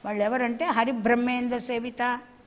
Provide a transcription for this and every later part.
వాళ్ళు ఎవరంటే హరిబ్రహ్మేంద్ర సేవిత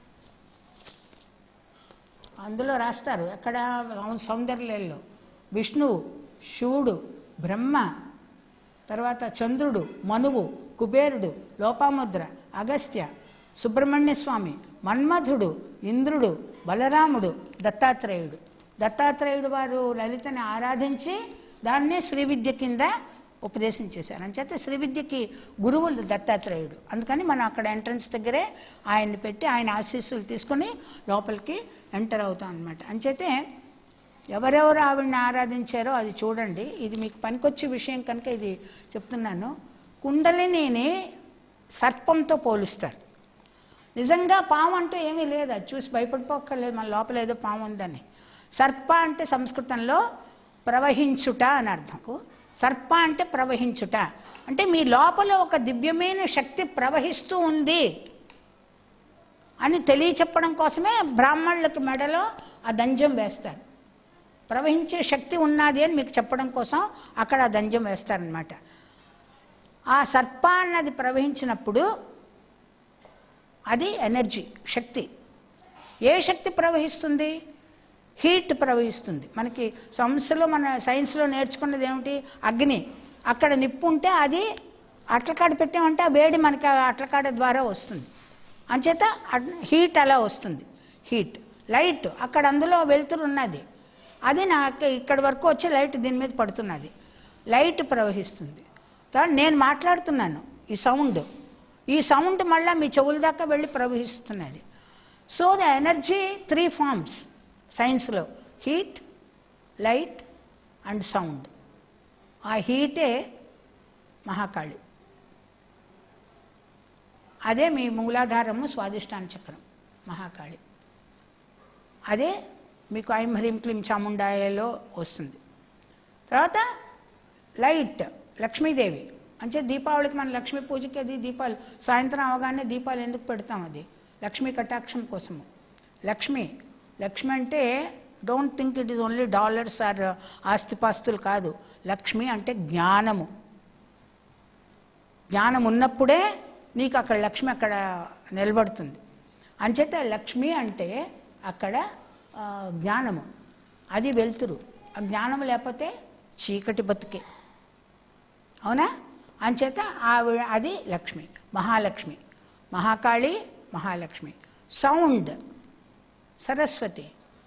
అందులో రాస్తారు ఎక్కడ సౌందర్యంలో విష్ణువు శివుడు బ్రహ్మ తర్వాత చంద్రుడు మనువు కుబేరుడు లోపాముద్ర అగస్త్య సుబ్రహ్మణ్య స్వామి మన్మధుడు ఇంద్రుడు బలరాముడు దత్తాత్రేయుడు దత్తాత్రేయుడు వారు లలితని ఆరాధించి దాన్నే శ్రీ విద్య కింద ఉపదేశం చేశారు అంచేత శ్రీ విద్యకి గురువులు దత్తాత్రేయుడు అందుకని మనం అక్కడ ఎంట్రన్స్ దగ్గరే ఆయన్ని పెట్టి ఆయన ఆశీస్సులు తీసుకొని లోపలికి ఎంటర్ అవుతాం అనమాట అంచేతే ఎవరెవరు ఆవిడని ఆరాధించారో అది చూడండి ఇది మీకు పనికొచ్చే విషయం కనుక ఇది చెప్తున్నాను కుండలిని సర్పంతో పోలుస్తారు నిజంగా పాము అంటూ ఏమీ లేదు అది చూసి భయపడిపోక్కర్లేదు మన లోపల ఏదో పాము ఉందని సర్ప అంటే సంస్కృతంలో ప్రవహించుట అని అర్థం సర్ప అంటే ప్రవహించుట అంటే మీ లోపల ఒక దివ్యమైన శక్తి ప్రవహిస్తూ ఉంది అని తెలియచెప్పడం కోసమే బ్రాహ్మణులకు మెడలో ఆ దంజం వేస్తారు ప్రవహించే శక్తి ఉన్నది అని మీకు చెప్పడం కోసం అక్కడ ఆ దంజం వేస్తారనమాట ఆ సర్ప అన్నది ప్రవహించినప్పుడు అది ఎనర్జీ శక్తి ఏ శక్తి ప్రవహిస్తుంది హీట్ ప్రవహిస్తుంది మనకి సంస్థలో మన సైన్స్లో నేర్చుకున్నది ఏమిటి అగ్ని అక్కడ నిప్పు ఉంటే అది అట్లకాడ పెట్టామంటే ఆ వేడి మనకి ఆ అట్లకాడ ద్వారా వస్తుంది అంచేత హీట్ అలా వస్తుంది హీట్ లైట్ అక్కడ అందులో వెలుతురు ఉన్నది అది నాకు ఇక్కడి వరకు వచ్చి లైట్ దీని మీద పడుతున్నది లైట్ ప్రవహిస్తుంది తర్వాత నేను మాట్లాడుతున్నాను ఈ సౌండ్ ఈ సౌండ్ మళ్ళీ మీ చెవుల దాకా వెళ్ళి ప్రవహిస్తున్నది so the energy three forms సైన్స్లో హీట్ లైట్ అండ్ సౌండ్ ఆ హీటే మహాకాళి అదే మీ మూలాధారము స్వాదిష్టాన చక్రం మహాకాళి అదే మీకు ఐం హ్రీం క్లీం చాముండాయలో వస్తుంది తర్వాత లైట్ లక్ష్మీదేవి అంటే దీపావళికి మన లక్ష్మీ పూజకి అది దీపాలు సాయంత్రం అవగానే దీపాలు ఎందుకు పెడతాం అది లక్ష్మీ కటాక్షం కోసము లక్ష్మి లక్ష్మి అంటే don't think it is only dollars are ఆస్తిపాస్తులు కాదు లక్ష్మి అంటే జ్ఞానము జ్ఞానం ఉన్నప్పుడే నీకు అక్కడ లక్ష్మి అక్కడ నిలబడుతుంది అంచేత లక్ష్మి అంటే అక్కడ ఆ, జ్ఞానము అది వెలుతురు ఆ జ్ఞానం లేకపోతే చీకటి బతుకే అవునా అంచేత ఆవిడ అది లక్ష్మి మహాలక్ష్మి మహాకాళి మహాలక్ష్మి సౌండ్ సరస్వతి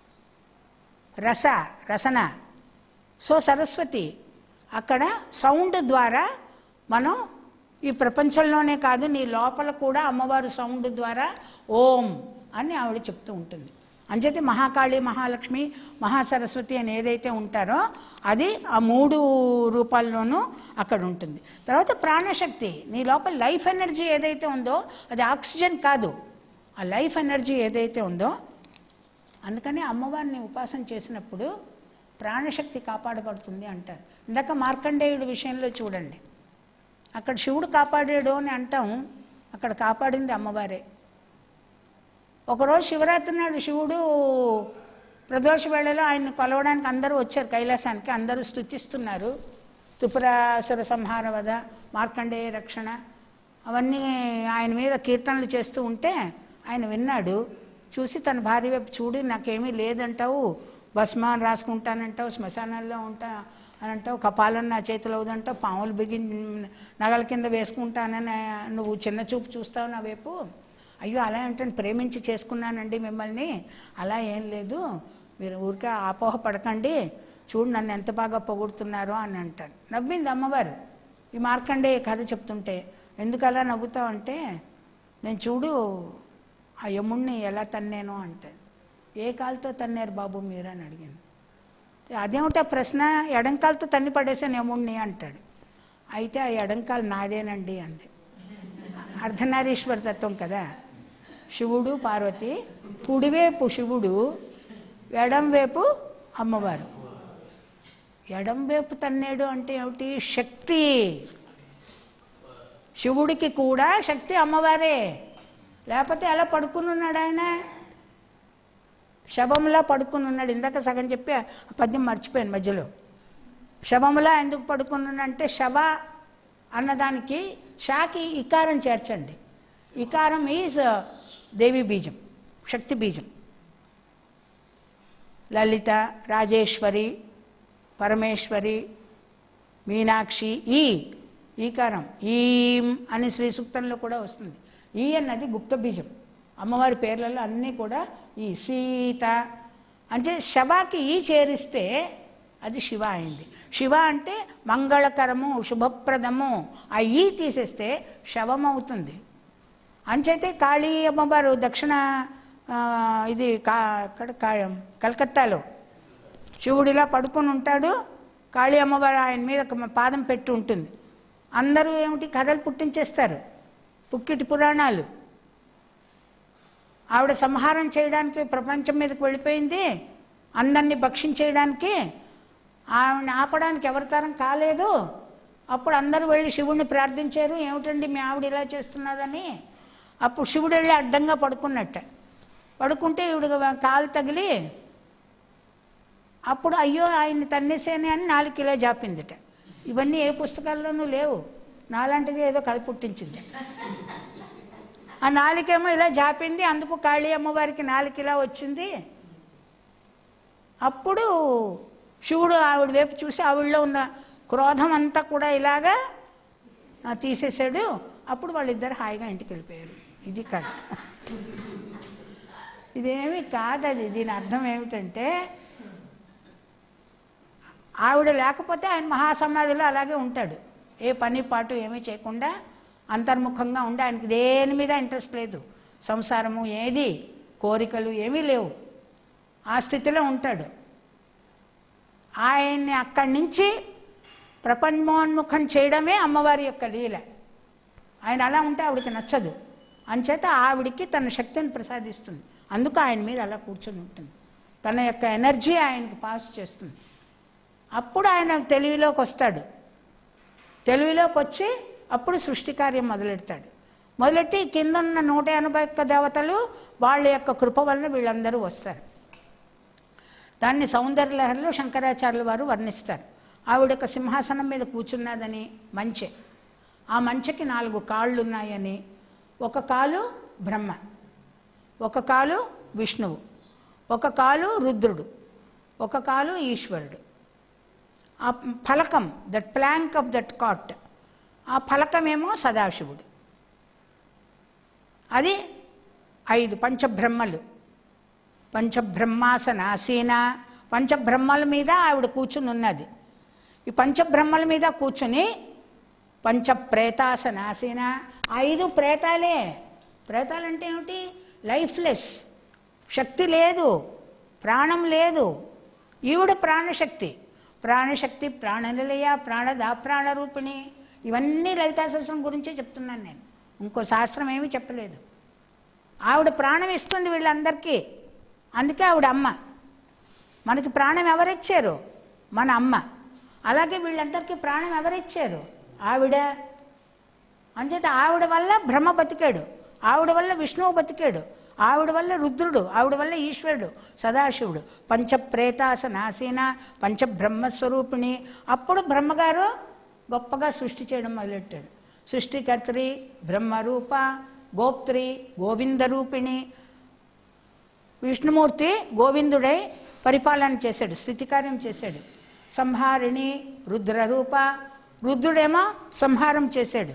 రస రసన సో సరస్వతి అక్కడ సౌండ్ ద్వారా మనం ఈ ప్రపంచంలోనే కాదు నీ లోపల కూడా అమ్మవారు సౌండ్ ద్వారా ఓం అని ఆవిడ చెప్తూ ఉంటుంది అంచేతే మహాకాళి మహాలక్ష్మి మహాసరస్వతి అని ఏదైతే ఉంటారో అది ఆ మూడు రూపాల్లోనూ అక్కడ ఉంటుంది తర్వాత ప్రాణశక్తి నీ లోపల లైఫ్ ఎనర్జీ ఏదైతే ఉందో అది ఆక్సిజన్ కాదు ఆ లైఫ్ ఎనర్జీ ఏదైతే ఉందో అందుకని అమ్మవారిని ఉపాసన చేసినప్పుడు ప్రాణశక్తి కాపాడబడుతుంది అంటారు ఇందాక మార్కండేయుడి విషయంలో చూడండి అక్కడ శివుడు కాపాడాడు అని అంటాం అక్కడ కాపాడింది అమ్మవారే ఒకరోజు శివరాత్రి నాడు శివుడు ప్రదోష వేళలో ఆయన్ని కొలవడానికి అందరూ వచ్చారు కైలాసానికి అందరూ స్తుతిస్తున్నారు త్రిపురాసుర సంహార వద మార్కండేయ రక్షణ అవన్నీ ఆయన మీద కీర్తనలు చేస్తూ ఉంటే ఆయన విన్నాడు చూసి తన భార్య వైపు చూడు నాకేమీ లేదంటావు భస్మాన్ రాసుకుంటానంటావు శ్మశానాల్లో ఉంటా అని అంటావు కపాలం నా చేతిలో అవుదంటావు పాములు బిగి నగల కింద వేసుకుంటానని నువ్వు చిన్న చూపు చూస్తావు నా వైపు అయ్యో అలా అంటే ప్రేమించి చేసుకున్నానండి మిమ్మల్ని అలా ఏం లేదు మీరు ఊరికే ఆపోహ పడకండి చూడు నన్ను ఎంత బాగా పొగుడుతున్నారో అని అంటాడు నవ్వింది అమ్మవారు ఈ మార్కండే కథ చెప్తుంటే ఎందుకు అలా నవ్వుతావు అంటే నేను చూడు ఆ యముణ్ణి ఎలా తన్నేను అంటాడు ఏ కాలుతో తన్నారు బాబు మీరు అని అడిగాను అదేమిటా ప్రశ్న ఎడంకాలతో తన్ని పడేసాను యముణ్ణి అంటాడు అయితే ఆ ఎడంకాలు నాదేనండి అంది అర్ధనారీశ్వర తత్వం కదా శివుడు పార్వతి కుడివైపు శివుడు ఎడంవైపు అమ్మవారు ఎడంవైపు తన్నేడు అంటే ఏమిటి శక్తి శివుడికి కూడా శక్తి అమ్మవారే లేకపోతే ఎలా పడుకుని ఉన్నాడు ఆయన శవంలా పడుకుని ఉన్నాడు ఇందాక సగం చెప్పి ఆ పద్యం మర్చిపోయాను మధ్యలో శవంలా ఎందుకు పడుకుని ఉన్నాడంటే శవ అన్నదానికి షాకి ఇకారం చేర్చండి ఇకారం ఈజ్ దేవి బీజం శక్తి బీజం లలిత రాజేశ్వరి పరమేశ్వరి మీనాక్షి ఈ ఈకారం ఈం అని శ్రీ సూక్తంలో కూడా వస్తుంది ఈ అన్నది గుప్త బీజం అమ్మవారి పేర్లలో అన్నీ కూడా ఈ సీత అంటే శవాకి ఈ చేరిస్తే అది శివ అయింది శివ అంటే మంగళకరము శుభప్రదము ఆ ఈ తీసేస్తే శవం అవుతుంది అంచైతే కాళీ అమ్మవారు దక్షిణ ఆ, ఇది కా అక్కడ కా కలకత్తాలో శివుడిలా పడుకొని ఉంటాడు కాళీ అమ్మవారు ఆయన మీద ఒక పాదం పెట్టి ఉంటుంది అందరూ ఏమిటి కథలు పుట్టించేస్తారు పుక్కిటి పురాణాలు ఆవిడ సంహారం చేయడానికి ప్రపంచం మీదకి వెళ్ళిపోయింది అందరినీ భక్షించేయడానికి ఆవిడని ఆపడానికి ఎవరి తరం కాలేదు అప్పుడు అందరూ వెళ్ళి శివుణ్ణి ప్రార్థించారు ఏమిటండి మీ ఆవిడ ఇలా చేస్తున్నదని అప్పుడు శివుడు వెళ్ళి అడ్డంగా పడుకున్నట్ట పడుకుంటే ఈవిడ కాలు తగిలి అప్పుడు అయ్యో ఆయన్ని తన్నేసేనే అని నాలుగు కిలో జాపిందిట ఇవన్నీ ఏ పుస్తకాల్లోనూ లేవు నాలాంటిది ఏదో కథ పుట్టించింది ఆ నాలుకేమో ఇలా జాపింది అందుకు కాళీ అమ్మవారికి నాలుగు ఇలా వచ్చింది అప్పుడు శివుడు ఆవిడ వైపు చూసి ఆవిడలో ఉన్న క్రోధం అంతా కూడా ఇలాగా ఆ, తీసేసాడు అప్పుడు వాళ్ళిద్దరు హాయిగా ఇంటికి వెళ్ళిపోయారు ఇది కథ ఇదేమి కాదది దీని అర్థం ఏమిటంటే ఆవిడ లేకపోతే ఆయన మహాసమాధిలో అలాగే ఉంటాడు ఏ పని పాటు ఏమీ చేయకుండా అంతర్ముఖంగా ఉండి ఆయనకి దేని మీద ఇంట్రెస్ట్ లేదు సంసారము ఏది కోరికలు ఏమీ లేవు ఆ స్థితిలో ఉంటాడు ఆయన్ని అక్కడి నుంచి ప్రపంచోన్ముఖం చేయడమే అమ్మవారి యొక్క లీల ఆయన అలా ఉంటే ఆవిడకి నచ్చదు అంచేత ఆవిడికి తన శక్తిని ప్రసాదిస్తుంది అందుకు ఆయన మీద అలా కూర్చొని ఉంటుంది తన యొక్క ఎనర్జీ ఆయనకి పాస్ చేస్తుంది అప్పుడు ఆయన తెలివిలోకి వస్తాడు తెలివిలోకి వచ్చి అప్పుడు సృష్టి కార్యం మొదలెడతాడు మొదలెట్టి కింద ఉన్న నూట ఎనభై ఒక్క దేవతలు వాళ్ళ యొక్క కృప వలన వీళ్ళందరూ వస్తారు దాన్ని సౌందర్యలహరిలో శంకరాచార్యుల వారు వర్ణిస్తారు ఆవిడ ఒక సింహాసనం మీద కూర్చున్నదని మంచె ఆ మంచెకి నాలుగు కాళ్ళు ఉన్నాయని ఒక కాలు బ్రహ్మ ఒక కాలు విష్ణువు ఒక కాలు రుద్రుడు ఒక కాలు ఈశ్వరుడు ఆ ఫలకం that plank of that cot ఆ ఫలకమేమో సదాశివుడు అది ఐదు పంచబ్రహ్మలు పంచబ్రహ్మాసనాసీన పంచబ్రహ్మల మీద ఆవిడ కూర్చుని ఉన్నది ఈ పంచబ్రహ్మల మీద కూర్చుని పంచప్రేతాసనాసీన ఐదు ప్రేతాలే ప్రేతాలంటే ఏమిటి లైఫ్లెస్ శక్తి లేదు ప్రాణం లేదు ఈవిడ ప్రాణశక్తి ప్రాణశక్తి ప్రాణనిలయ ప్రాణద ప్రాణరూపిణి ఇవన్నీ లలితా శాస్త్రం గురించే చెప్తున్నాను నేను ఇంకో శాస్త్రం ఏమీ చెప్పలేదు ఆవిడ ప్రాణం ఇస్తుంది వీళ్ళందరికీ అందుకే ఆవిడ అమ్మ మనకి ప్రాణం ఎవరిచ్చారు మన అమ్మ అలాగే వీళ్ళందరికీ ప్రాణం ఎవరిచ్చారు ఆవిడ అంచేత ఆవిడ వల్ల బ్రహ్మ బతికాడు ఆవిడ వల్ల విష్ణువు బతికాడు ఆవిడ వల్ల రుద్రుడు ఆవిడ వల్ల ఈశ్వరుడు సదాశివుడు పంచప్రేతాస నాసీన పంచబ్రహ్మస్వరూపిణి అప్పుడు బ్రహ్మగారు గొప్పగా సృష్టి చేయడం మొదలెట్టాడు సృష్టికర్త్రి బ్రహ్మరూప గోప్త్రి గోవిందరూపిణి విష్ణుమూర్తి గోవిందుడై పరిపాలన చేశాడు స్థితికార్యం చేశాడు సంహారిణి రుద్రరూప రుద్రుడేమో సంహారం చేశాడు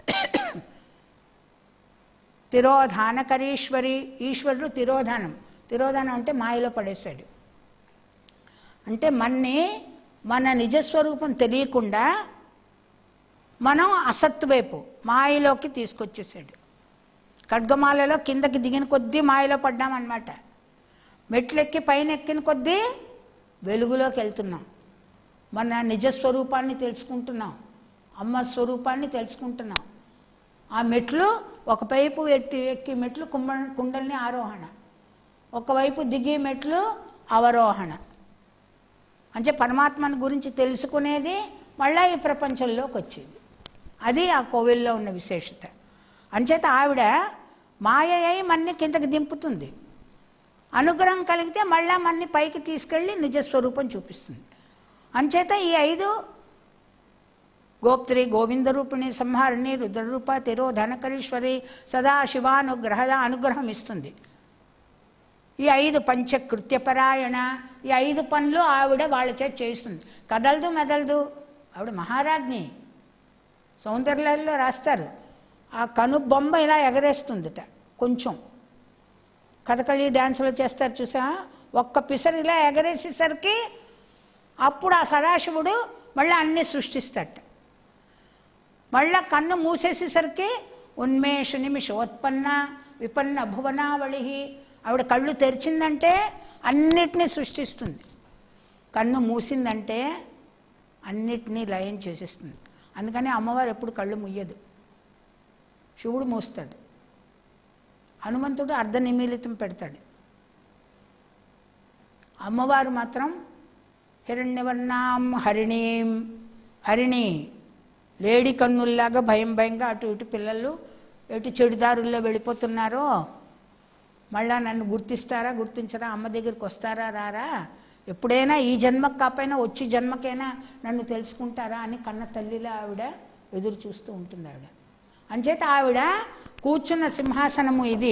తిరోధానకరీశ్వరి ఈశ్వరుడు తిరోధానం తిరోధానం అంటే మాయలో పడేశాడు అంటే మన్ని మన నిజస్వరూపం తెలియకుండా మనం అసత్తు వైపు మాయలోకి తీసుకొచ్చేసాడు ఖడ్గమాలలో కిందకి దిగిన కొద్దీ మాయలో పడ్డామన్నమాట మెట్లెక్కి పైన ఎక్కిన కొద్దీ వెలుగులోకి వెళ్తున్నాం మన నిజస్వరూపాన్ని తెలుసుకుంటున్నాం అమ్మ స్వరూపాన్ని తెలుసుకుంటున్నాం ఆ మెట్లు ఒకవైపు ఎట్టి ఎక్కి మెట్లు కుంభ కుండల్ని ఆరోహణ ఒకవైపు దిగి మెట్లు అవరోహణ అంటే పరమాత్మని గురించి తెలుసుకునేది మళ్ళా ఈ ప్రపంచంలోకి వచ్చేది అది ఆ కోవిల్లో ఉన్న విశేషత అంచేత ఆవిడ మాయ అయి మన్ని కిందకి దింపుతుంది అనుగ్రహం కలిగితే మళ్ళా మన్ని పైకి తీసుకెళ్ళి నిజస్వరూపం చూపిస్తుంది అంచేత ఈ ఐదు గోప్త్రి గోవిందరూపిణి సంహారిణి రుద్రరూప తిరోధనకరీశ్వరి సదా శివానుగ్రహద అనుగ్రహం ఇస్తుంది ఈ ఐదు పంచకృత్యపరాయణ ఈ ఐదు పనులు ఆవిడ వాళ్ళ చేత చేస్తుంది కదలదు మెదలదు ఆవిడ మహారాజ్ఞి సౌందర్యాల్లో రాస్తారు ఆ కనుబొమ్మ ఇలా ఎగరేస్తుందిట కొంచెం కథకళి డ్యాన్సులు చేస్తారు చూసా ఒక్క పిసరు ఇలా ఎగరేసేసరికి అప్పుడు ఆ సదాశివుడు మళ్ళీ అన్నీ సృష్టిస్తాట మళ్ళా కన్ను మూసేసేసరికి ఉన్మేష నిమిషోత్పన్న విపన్న భువనావళి ఆవిడ కళ్ళు తెరిచిందంటే అన్నిటినీ సృష్టిస్తుంది కన్ను మూసిందంటే అన్నిటినీ లయం చేసేస్తుంది అందుకని అమ్మవారు ఎప్పుడు కళ్ళు ముయ్యదు శివుడు మూస్తాడు హనుమంతుడు అర్ధ నిమీలితం పెడతాడు అమ్మవారు మాత్రం హిరణ్యవర్ణాం హరిణీం హరిణి లేడి కన్నుల్లాగా భయం భయంగా అటు ఇటు పిల్లలు ఎటు చెడుదారుల్లో వెళ్ళిపోతున్నారో మళ్ళా నన్ను గుర్తిస్తారా గుర్తించరా అమ్మ దగ్గరికి వస్తారా రారా ఎప్పుడైనా ఈ జన్మకు కాకపోయినా వచ్చి జన్మకైనా నన్ను తెలుసుకుంటారా అని కన్న తల్లిలా ఆవిడ ఎదురు చూస్తూ ఉంటుంది ఆవిడ అంచేత ఆవిడ కూర్చున్న సింహాసనము ఇది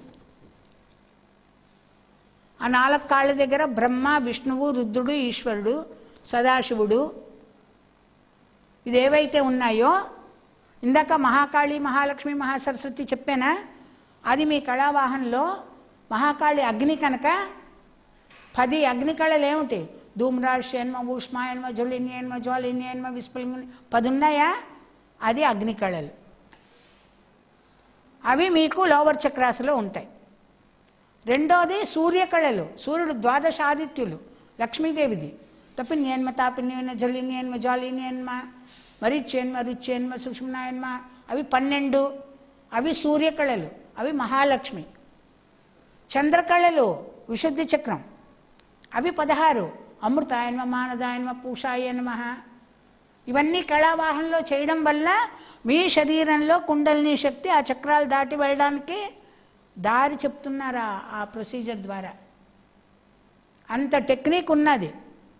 ఆ నాలుగు కాళ్ళ దగ్గర బ్రహ్మ విష్ణువు రుద్రుడు ఈశ్వరుడు సదాశివుడు ఇదేవైతే ఉన్నాయో ఇందాక మహాకాళి మహాలక్ష్మి మహాసరస్వతి చెప్పానా అది మీ కళావాహనంలో మహాకాళి అగ్ని కనుక పది అగ్ని కళలు ఏమిటి ధూమ్రాశ్యన్మ ఊష్మాయన్మ జ్వలిన్యన్మ జ్వాలిన్యన్మ విస్ఫులింగ పది ఉన్నాయా అది అగ్ని కళలు అవి మీకు లోవర్ చక్రాసులో ఉంటాయి రెండోది సూర్యకళలు సూర్యుడు ద్వాదశ ఆదిత్యులు లక్ష్మీదేవిది తప్పిన్యన్మ తాపిన్యన్మ జలిన్యన్మ జాలిన్యన్మ మరిచ్యన్మ రుచ్యన్మ సుష్మనాయన్మ అవి పన్నెండు అవి సూర్యకళలు అవి మహాలక్ష్మి చంద్రకళలు విశుద్ధి చక్రం అవి పదహారు అమృతాయన్మ మానదాయన్మ పూషాయ నమః ఇవన్నీ కళావాహనంలో చేయడం వల్ల మీ శరీరంలో కుండలిని శక్తి ఆ చక్రాలు దాటి వెళ్ళడానికి దారి చెప్తున్నారా ఆ ప్రొసీజర్ ద్వారా అంత టెక్నిక్ ఉన్నది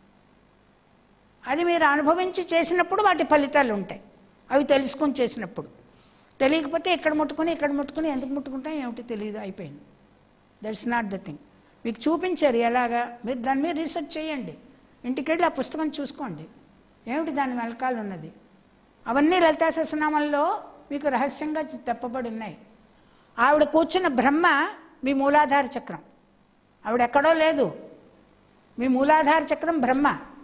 అది మీరు అనుభవించి చేసినప్పుడు వాటి ఫలితాలు ఉంటాయి అవి తెలుసుకొని చేసినప్పుడు తెలియకపోతే ఇక్కడ ముట్టుకుని ఇక్కడ ముట్టుకుని ఎందుకు ముట్టుకుంటాం ఏమిటి తెలియదు అయిపోయింది దట్స్ నాట్ ద థింగ్ మీకు చూపించారు ఎలాగా మీరు దాని మీద రీసెర్చ్ చేయండి ఇంటికి వెళ్ళి ఆ పుస్తకం చూసుకోండి ఏమిటి దాని వెనకాల ఉన్నది అవన్నీ లలితా సహస్రనామంలో మీకు రహస్యంగా తెప్పబడి ఉన్నాయి ఆవిడ కూర్చున్న బ్రహ్మ మీ మూలాధార చక్రం ఆవిడ ఎక్కడో లేదు మీ మూలాధార చక్రం బ్రహ్మ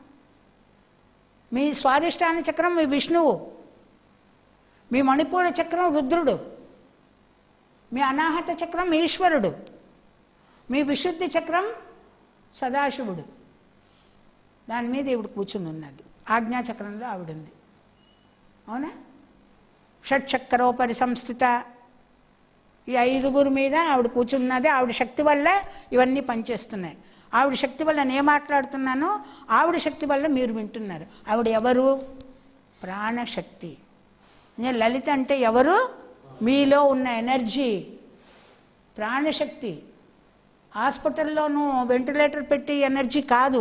మీ స్వాదిష్టాన చక్రం మీ విష్ణువు మీ మణిపూర చక్రం రుద్రుడు మీ అనాహత చక్రం ఈశ్వరుడు మీ విశుద్ధి చక్రం సదాశివుడు దాని మీద ఈవిడ కూర్చుని ఉన్నది ఆజ్ఞాచక్రంలో ఆవిడ ఉంది అవునా షట్చక్రోపరి సంస్థిత ఈ ఐదుగురు మీద ఆవిడ కూర్చున్నది ఆవిడ శక్తి వల్ల ఇవన్నీ పనిచేస్తున్నాయి ఆవిడ శక్తి వల్ల నేను మాట్లాడుతున్నాను ఆవిడ శక్తి వల్ల మీరు వింటున్నారు ఆవిడ ఎవరు ప్రాణశక్తి నేను లలిత అంటే ఎవరు మీలో ఉన్న ఎనర్జీ ప్రాణశక్తి హాస్పిటల్లోనూ వెంటిలేటర్ పెట్టి ఎనర్జీ కాదు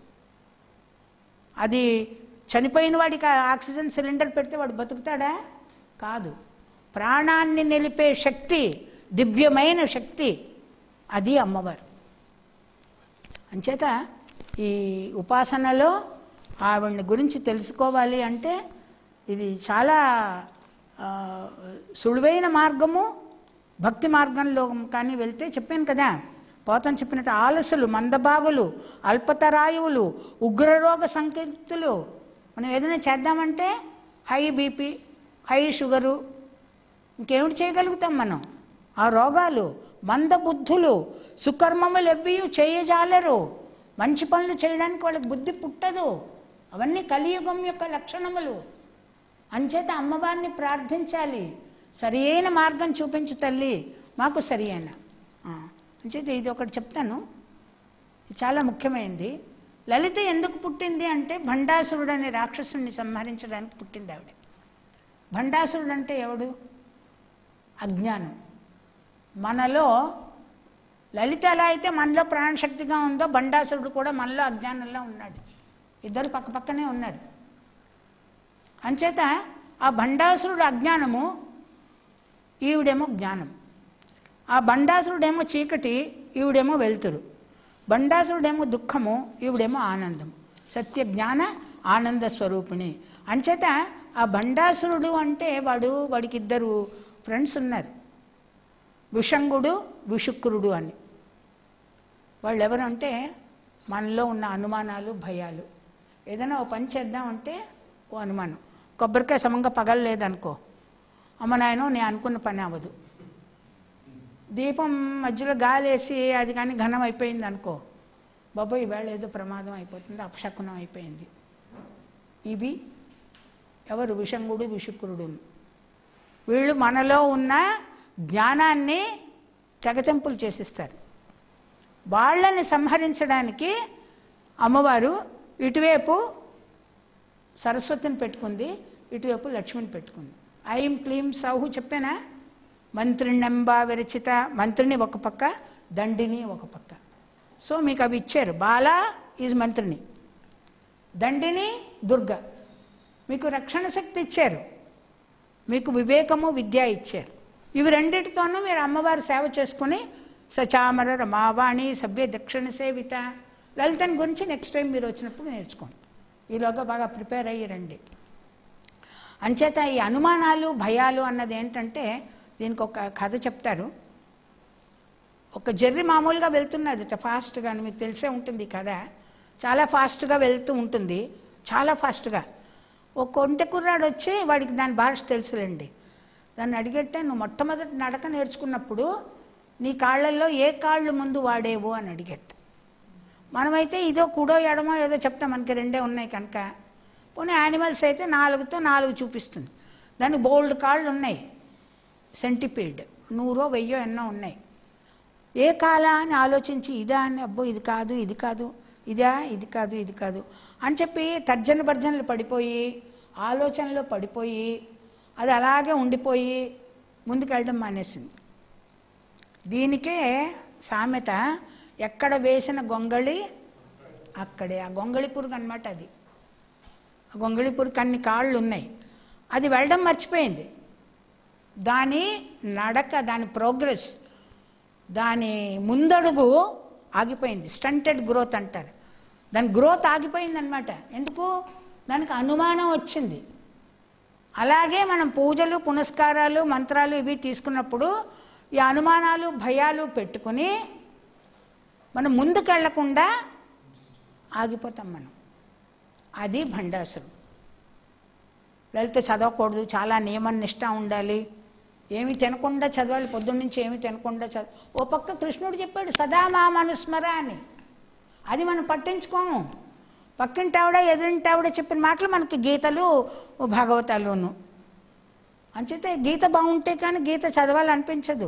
అది చనిపోయిన వాడికి ఆ ఆక్సిజన్ సిలిండర్ పెడితే వాడు బతుకుతాడా కాదు ప్రాణాన్ని నిలిపే శక్తి దివ్యమైన శక్తి అది అమ్మవారు అంచేత ఈ ఉపాసనలో ఆవిడ్ని గురించి తెలుసుకోవాలి అంటే ఇది చాలా ఆ, సులువైన మార్గము భక్తి మార్గంలో కానీ వెళ్తే చెప్పాను కదా పోతం చెప్పినట్టు ఆలసులు మందభావులు అల్పతరాయువులు ఉగ్రరోగ సంకేతులు మనం ఏదైనా చేద్దామంటే హై బీపీ హై షుగరు ఇంకేమిటి చేయగలుగుతాం మనం ఆ రోగాలు మందబుద్ధులు సుకర్మములు ఎవ్వియు చేయజాలరు మంచి పనులు చేయడానికి వాళ్ళకి బుద్ధి పుట్టదు అవన్నీ కలియుగం యొక్క లక్షణములు అంచేత అమ్మవారిని ప్రార్థించాలి సరి అయిన మార్గం చూపించు తల్లి మాకు సరి అయిన ఆ, అంచేత ఇది ఒకటి చెప్తాను ఇది చాలా ముఖ్యమైనది లలిత ఎందుకు పుట్టింది అంటే భండాసురుడు అనే రాక్షసుడిని సంహరించడానికి పుట్టింది ఆవిడ భండాసురుడు అంటే ఎవడు అజ్ఞానం మనలో లలిత ఎలా అయితే మనలో ప్రాణశక్తిగా ఉందో బండాసురుడు కూడా మనలో అజ్ఞానంలో ఉన్నాడు ఇద్దరు పక్క పక్కనే ఉన్నారు అంచేత ఆ భండాసురుడు అజ్ఞానము ఈవిడేమో జ్ఞానం ఆ బండాసురుడేమో చీకటి ఈవిడేమో వెలుతురు బండాసురుడేమో దుఃఖము ఈవిడేమో ఆనందం సత్య జ్ఞాన ఆనంద స్వరూపిణి అంచేత ఆ బండాసురుడు అంటే వాడు వాడికి ఇద్దరు ఫ్రెండ్స్ ఉన్నారు విషంగుడు విషుక్రుడు అని వాళ్ళు ఎవరంటే మనలో ఉన్న అనుమానాలు భయాలు ఏదైనా ఓ పని చేద్దామంటే ఓ అనుమానం కొబ్బరికాయ సమంగా పగలలేదనుకో అమ్మ నాయన నేను అనుకున్న పని అవ్వదు దీపం మధ్యలో గాలేసి అది కానీ ఘనం అయిపోయింది అనుకో బాబోయ్ ఈవేళ ఏదో ప్రమాదం అయిపోతుంది అపశకునం అయిపోయింది ఇవి ఎవరు విషంగుడు విషుక్రుడు వీళ్ళు మనలో ఉన్న జ్ఞానాన్ని తెగతెంపులు చేసిస్తారు వాళ్ళని సంహరించడానికి అమ్మవారు ఇటువైపు సరస్వతిని పెట్టుకుంది ఇటువైపు లక్ష్మిని పెట్టుకుంది ఐం క్లీం సౌహు చెప్పానా మంత్రిణంబా విరచిత మంత్రిని ఒక పక్క దండిని ఒక పక్క సో మీకు అవి ఇచ్చారు బాల ఈజ్ మంత్రిని దండిని దుర్గ మీకు రక్షణ శక్తి ఇచ్చారు మీకు వివేకము విద్య ఇచ్చారు ఇవి రెండిటితోనూ మీరు అమ్మవారు సేవ చేసుకుని సచామర రమావాణి సభ్య దక్షిణ సేవిత లలితని గురించి నెక్స్ట్ టైం మీరు వచ్చినప్పుడు నేర్చుకోండి ఈలోగా బాగా ప్రిపేర్ అయ్యి రండి అంచేత ఈ అనుమానాలు భయాలు అన్నది ఏంటంటే దీనికి ఒక కథ చెప్తారు ఒక జర్రి మామూలుగా వెళ్తున్నది ఫాస్ట్గా మీకు తెలిసే ఉంటుంది ఈ కథ చాలా ఫాస్ట్గా వెళ్తూ ఉంటుంది చాలా ఫాస్ట్గా ఒక కొంటె కుర్రాడు వచ్చి వాడికి దాని భాష తెలుసులేండి దాన్ని అడిగితే నువ్వు మొట్టమొదటి నడక నేర్చుకున్నప్పుడు నీ కాళ్ళల్లో ఏ కాళ్ళు ముందు వాడేవు అని అడిగట మనమైతే ఇదో కుడో ఎడమో ఏదో చెప్తాం మనకి రెండే ఉన్నాయి కనుక పోనీ యానిమల్స్ అయితే నాలుగుతో నాలుగు చూపిస్తుంది దానికి బోల్డ్ కాళ్ళు ఉన్నాయి సెంటిపీడ్ నూరో వెయ్యో ఎన్నో ఉన్నాయి ఏ కాల అని ఆలోచించి ఇదా అని అబ్బో ఇది కాదు ఇది కాదు ఇదా ఇది కాదు ఇది కాదు అని చెప్పి తర్జన భర్జనలు పడిపోయి ఆలోచనలో పడిపోయి అది అలాగే ఉండిపోయి ముందుకెళ్ళడం మానేసింది దీనికే సామెత ఎక్కడ వేసిన గొంగళి అక్కడే ఆ గొంగళి పురుగు అనమాట అది ఆ గొంగళి పురుగు అన్ని కాళ్ళు ఉన్నాయి అది వెళ్ళడం మర్చిపోయింది దాని నడక దాని ప్రోగ్రెస్ దాని ముందడుగు ఆగిపోయింది స్టంటెడ్ గ్రోత్ అంటారు దాని గ్రోత్ ఆగిపోయింది అనమాట ఎందుకు దానికి అనుమానం వచ్చింది అలాగే మనం పూజలు పునస్కారాలు మంత్రాలు ఇవి తీసుకున్నప్పుడు ఈ అనుమానాలు భయాలు పెట్టుకుని మనం ముందుకెళ్లకుండా ఆగిపోతాం మనం అది భండాసురు లలిత చదవకూడదు చాలా నియమ నిష్ట ఉండాలి ఏమి తినకుండా చదవాలి పొద్దున్నుంచి ఏమి తినకుండా చదవ ఓ పక్క కృష్ణుడు చెప్పాడు సదా మా మనుస్మర అని అది మనం పట్టించుకోము పక్కింటి ఆవిడ ఎదురింటి ఆవిడ చెప్పిన మాటలు మనకి గీతలు భాగవతాలును అంచేతే గీత బాగుంటే కానీ గీత చదవాలనిపించదు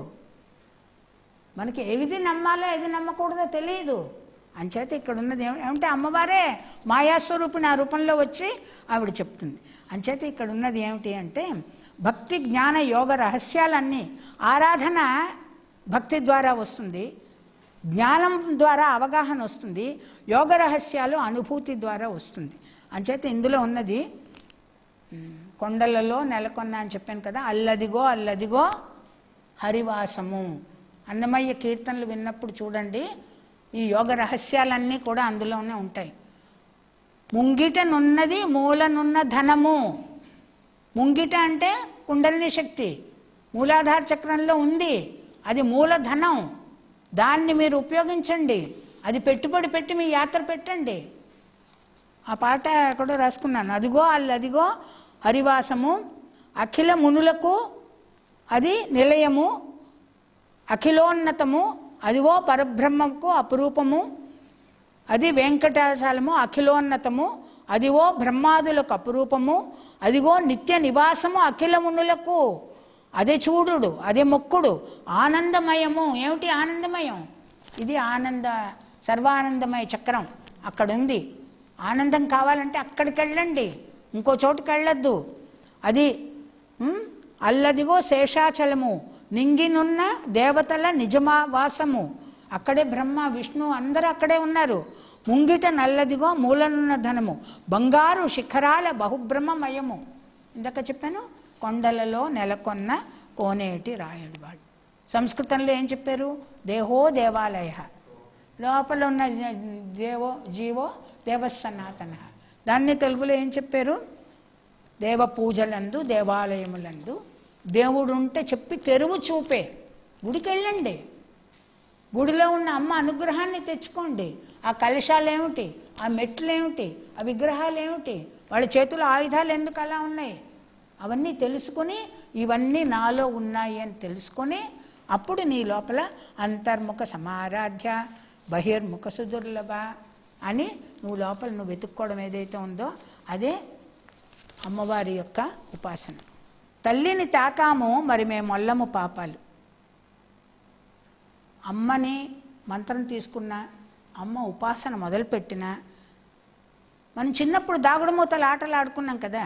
మనకి ఏది నమ్మాలో ఏది నమ్మకూడదో తెలియదు అంచేత ఇక్కడ ఉన్నది ఏమి- ఏమంటే అమ్మవారే మాయాస్వరూపిణి ఆ రూపంలో వచ్చి ఆవిడ చెప్తుంది అంచేత ఇక్కడ ఉన్నది ఏమిటి అంటే భక్తి జ్ఞాన యోగ రహస్యాలన్నీ ఆరాధన భక్తి ద్వారా వస్తుంది జ్ఞానం ద్వారా అవగాహన వస్తుంది యోగ రహస్యాలు అనుభూతి ద్వారా వస్తుంది అంచేత ఇందులో ఉన్నది ఉమ్, కొండలలో నెలకొన్న అని చెప్పాను కదా అల్లదిగో అల్లదిగో హరివాసము అన్నమయ్య కీర్తనలు విన్నప్పుడు చూడండి ఈ యోగ రహస్యాలన్నీ కూడా అందులోనే ఉంటాయి ముంగిటనున్నది మూలనున్న ధనము ముంగిట అంటే కుండలిని శక్తి మూలాధార చక్రంలో ఉంది అది మూలధనం దాన్ని మీరు ఉపయోగించండి అది పెట్టుబడి పెట్టి మీ యాత్ర పెట్టండి ఆ పాట ఎక్కడో రాసుకున్నాను అదిగో అల్లదిగో హరివాసము అఖిల మునులకు అది నిలయము అఖిలోన్నతము అదిగో పరబ్రహ్మకు అపురూపము అది వెంకటాచలము అఖిలోన్నతము అదిగో బ్రహ్మాదులకు అపురూపము అదిగో నిత్య నివాసము అఖిల మునులకు అదే చూడుడు అదే మొక్కుడు ఆనందమయము ఏమిటి ఆనందమయం ఇది ఆనంద సర్వానందమయ చక్రం అక్కడ ఉంది ఆనందం కావాలంటే అక్కడికి వెళ్ళండి ఇంకో చోటుకి వెళ్ళొద్దు అది ఉమ్, అల్లదిగో శేషాచలము నింగినున్న దేవతల నిజమా వాసము అక్కడే బ్రహ్మ విష్ణు అందరూ అక్కడే ఉన్నారు ముంగిట నల్లదిగో మూలనున్న ధనము బంగారు శిఖరాల బహుబ్రహ్మమయము ఇందాక చెప్పాను కొండలలో నెలకొన్న కోనేటి రాయడువాడు సంస్కృతంలో ఏం చెప్పారు దేహో దేవాలయ లోపల ఉన్న జ- దేవో జీవో దేవసనాతన దాన్ని తెలుగులో ఏం చెప్పారు దేవ పూజలందు దేవాలయములందు దేవుడు ఉంటే చెప్పి తెరువు చూపే గుడికి వెళ్ళండి గుడిలో ఉన్న అమ్మ అనుగ్రహాన్ని తెచ్చుకోండి ఆ కలశాలు ఏమిటి ఆ మెట్లు ఏమిటి ఆ విగ్రహాలు ఏమిటి వాళ్ళ చేతుల ఆయుధాలు ఎందుకు అలా ఉన్నాయి అవన్నీ తెలుసుకొని ఇవన్నీ నాలో ఉన్నాయి అని తెలుసుకొని అప్పుడు నీ లోపల అంతర్ముఖ సమారాధ్య బహిర్ముఖ సుదుర్లభ అని నువ్వు లోపల నువ్వు వెతుక్కోవడం ఏదైతే ఉందో అదే అమ్మవారి యొక్క ఉపాసన తల్లిని తాకాము మరి మేము మొల్లము పాపాలు అమ్మని మంత్రం తీసుకున్న అమ్మ ఉపాసన మొదలుపెట్టిన మనం చిన్నప్పుడు దాగుడు మూతలు ఆటలు ఆడుకున్నాం కదా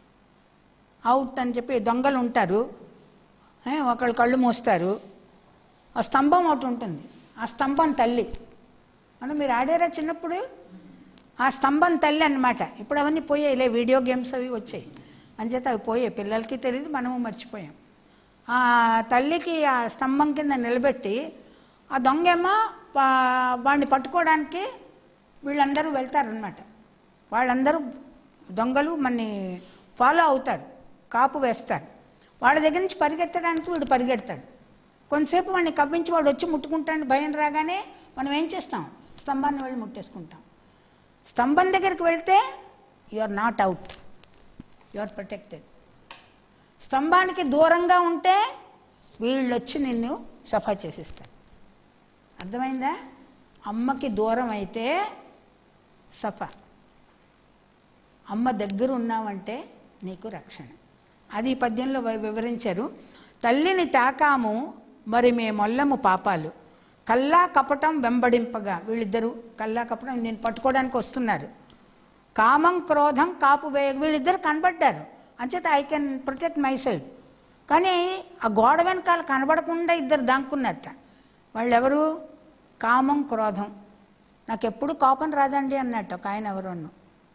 అవుట్ అని చెప్పి దొంగలు ఉంటారు ఏ, ఒకళ్ళు కళ్ళు మూస్తారు ఆ స్తంభం ఒకటి ఉంటుంది ఆ స్తంభం తల్లి మనం మీరు ఆడారా చిన్నప్పుడు ఆ స్తంభం తల్లి అన్నమాట ఇప్పుడు అవన్నీ పోయాయి లే వీడియో గేమ్స్ అవి వచ్చాయి అంచేత అవి పోయాయి పిల్లలకి తెలియదు మనము మర్చిపోయాం ఆ తల్లికి ఆ స్తంభం కింద నిలబెట్టి ఆ దొంగేమో వా- వాడిని పట్టుకోవడానికి వీళ్ళందరూ వెళ్తారనమాట వాళ్ళందరూ దొంగలు మనని ఫాలో అవుతారు కాపు వేస్తారు వాళ్ళ దగ్గర నుంచి పరిగెత్తడానికి వీడు పరిగెడతాడు కొంతసేపు వాడిని కవ్వించి వాడు వచ్చి ముట్టుకుంటాడని భయం రాగానే మనం ఏం చేస్తాం స్తంభాన్ని వెళ్ళి ముట్టేసుకుంటాం స్తంభం దగ్గరికి వెళ్తే you are not out you are protected స్తంభానికి దూరంగా ఉంటే వీళ్ళు వచ్చి నిన్ను సఫా చేసిస్తారు అర్థమైందా అమ్మకి దూరం అయితే సఫా అమ్మ దగ్గర ఉన్నావంటే నీకు రక్షణ అది ఈ పద్యంలో వి- వివరించారు తల్లిని తాకాము మరి మేమొల్లము పాపాలు కల్లా కపటం వెంబడింపగా వీళ్ళిద్దరూ కల్లా కపటం నేను పట్టుకోవడానికి వస్తున్నారు కామం క్రోధం కాపు వేయ వీళ్ళిద్దరు కనబడ్డారు అంచేత I can protect myself కానీ ఆ గోడ వెనకాల కనబడకుండా ఇద్దరు దాక్కున్నట్ట వాళ్ళు ఎవరు కామం క్రోధం నాకు ఎప్పుడు కోపం రాదండి అన్నట్టు ఒక ఆయన ఎవరోను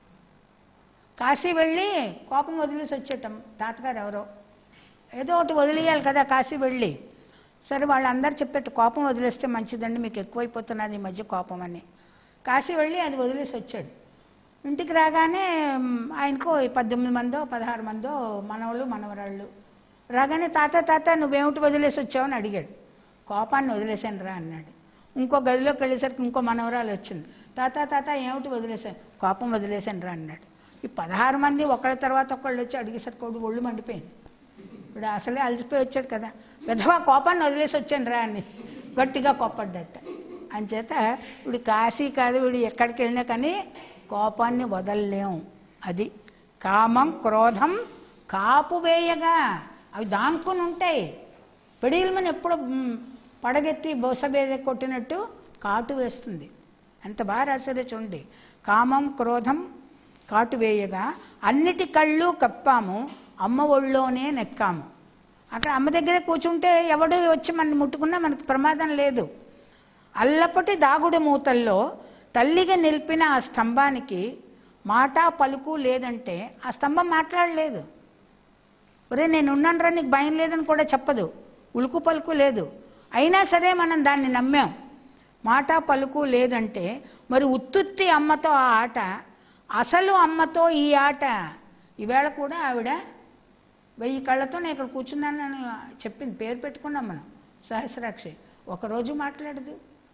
కాశీ వెళ్ళి కోపం వదిలేసి వచ్చేటం తాతగారు ఎవరో ఏదో ఒకటి వదిలేయాలి కదా కాశీ వెళ్ళి సరే వాళ్ళందరూ చెప్పేట్టు కోపం వదిలేస్తే మంచిదండి మీకు ఎక్కువైపోతున్నది ఈ మధ్య కోపం అని కాశీ వెళ్ళి అది వదిలేసి వచ్చాడు ఇంటికి రాగానే మ్, ఆయనకు పద్దెనిమిది మందో పదహారు మందో మనవళ్ళు మనవరాళ్ళు రాగానే తాత తాత నువ్వేమిటి వదిలేసి వచ్చావు అని అడిగాడు కోపాన్ని వదిలేసాను రా అన్నాడు ఇంకో గదిలోకి వెళ్ళేసరికి ఇంకో మనవరాలు వచ్చింది తాత తాత ఏమిటి వదిలేసాను కోపం వదిలేసాను రా అన్నాడు ఈ పదహారు మంది ఒకళ్ళ తర్వాత ఒకళ్ళు వచ్చి అడిగేసరికి ఒకడు ఒళ్ళు మండిపోయింది ఇప్పుడు అసలే అలసిపోయి వచ్చాడు కదా విధవా కోపాన్ని వదిలేసి వచ్చాను రా అని గట్టిగా కోపడ్డట అంచేత ఇప్పుడు కాశీ కాదు వీడు ఎక్కడికి వెళ్ళినా కానీ కోపాన్ని వదలలేం అది కామం క్రోధం కాపు వేయగా అవి దాంకుని ఉంటాయి పిడియలమని ఎప్పుడు మ్, పడగెత్తి బొసబేద కొట్టినట్టు కాటు వేస్తుంది ఎంత బాగా రాశారో చూడండి కామం క్రోధం కాటు వేయగా అన్నిటి కళ్ళు కప్పాము అమ్మ ఒళ్ళోనే నెక్కాము అక్కడ అమ్మ దగ్గర కూర్చుంటే ఎవడు వచ్చి మన ముట్టుకున్నా మనకు ప్రమాదం లేదు అల్లపటి దాగుడు మూతల్లో తల్లిగా నిలిపిన ఆ స్తంభానికి మాట పలుకు లేదంటే ఆ స్తంభం మాట్లాడలేదు ఒరే నేను ఉన్నానరా నీకు భయం లేదని కూడా చెప్పదు ఉలుకు పలుకు లేదు అయినా సరే మనం దాన్ని నమ్మాం మాట పలుకు లేదంటే మరి ఉత్తుత్తి అమ్మతో ఆ ఆట అసలు అమ్మతో ఈ ఆట ఈవేళ కూడా ఆవిడ వెయ్యి కళ్ళతో నేను ఇక్కడ కూర్చున్నానని చెప్పింది పేరు పెట్టుకున్నాం మనం సహస్రాక్షి ఒకరోజు మాట్లాడదు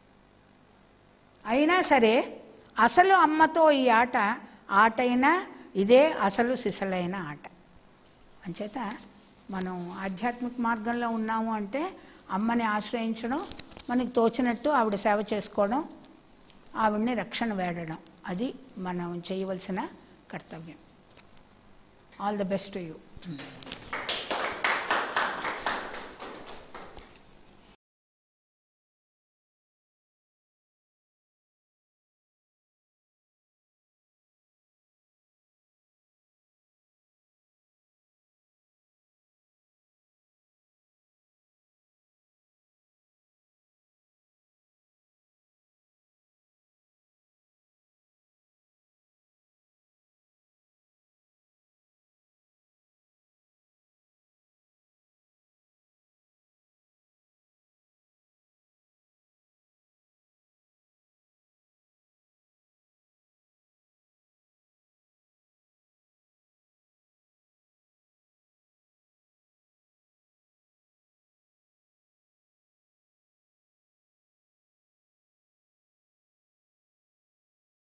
అయినా సరే అసలు అమ్మతో ఈ ఆట ఆటైనా ఇదే అసలు సిసలైన ఆట అంచేత మనం ఆధ్యాత్మిక మార్గంలో ఉన్నాము అంటే అమ్మని ఆశ్రయించడం మనకి తోచినట్టు ఆవిడ సేవ చేసుకోవడం ఆవిడని రక్షణ వేడడం అది మనం చేయవలసిన కర్తవ్యం all the best to you